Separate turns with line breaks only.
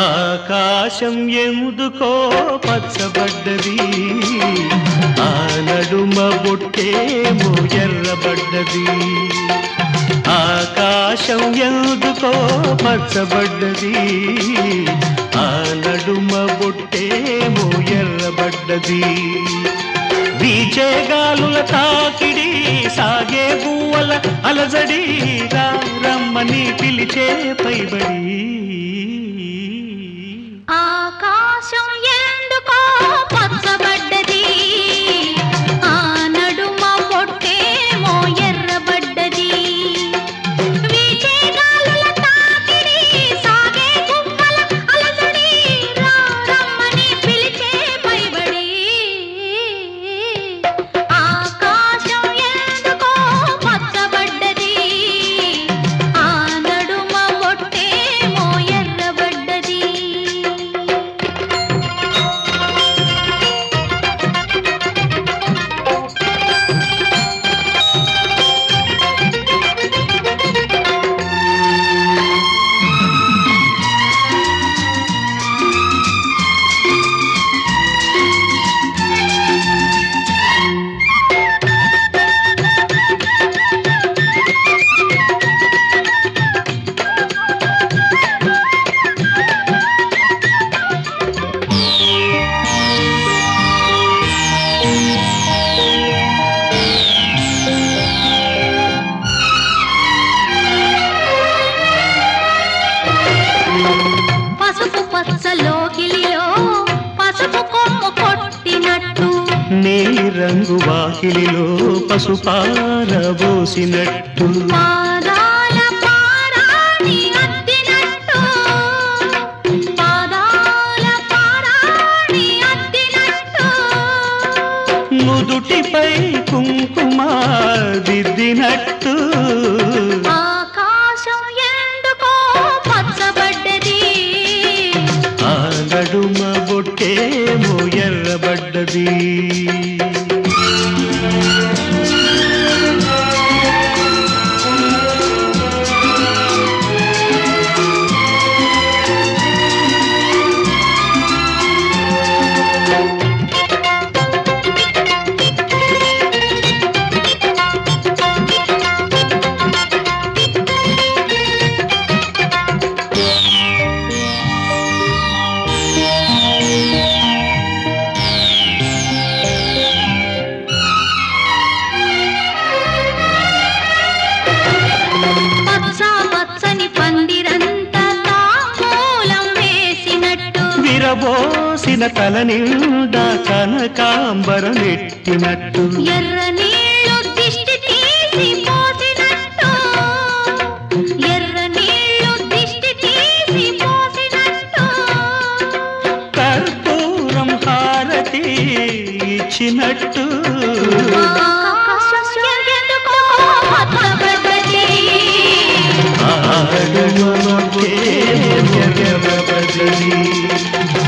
ఆకాశం ఎందుకో పచ్చబడ్డది ఆ నడుమ బొట్టేమో ఎర్రబడ్డది ఆకాశం ఎందుకో పచ్చబడ్డది ఆ నడుమ బొట్టేమో ఎర్రబడ్డది వీచే గాలుల తాకిడి సాగే గువ్వల అలజడి రా రమ్మని పిలిచే పైబడి
ఆకాశం ఎందుకో పచ్చబడ్డది ఆ నడుమ పొట్టేమో ఎర్రబడ్డది వీచే గాలుల తాకిడి సాగే గువ్వల అలజడి రా రమ్మని పిలిచే పైబడి ఆకాశం ఎందుకో పచ్చబడ్డది ఆ నడుమ పొట్టేమో ఎర్రబడ్డది పసుపు పచ్చలోకిలిలో పసుపు కొమ్ము కొట్టినట్టు
నీలి రంగు వాకిలిలో పసుపారబోసినట్టు
పాదాల పారాణి అద్దినట్టు పాదాల పారాణి అద్దినట్టు
నుదుటిపై కుంకుమ దిద్దినట్టు
ఆకాశం ఎందుకో పచ్చబడ్డది
ఆ నడుమ బొట్టేమో ఎర్రబడ్డది
పచ్చ పచ్చని పందిరంతా తాంబూలం వేసినట్టు
విరబోసిన తల నిండా కనకాంబరమెట్టినట్టు
ఎర్ర నీళ్లు దిష్టి తీసి పోసినట్టు ఎర్ర నీళ్లు దిష్టి తీసి పోసినట్టు
కర్పూరం హారతి ఇచ్చినట్టు
ఆకాశం ఎందుకో పచ్చబడ్డది
ఆడుమొకే ఎర్రబడ్డది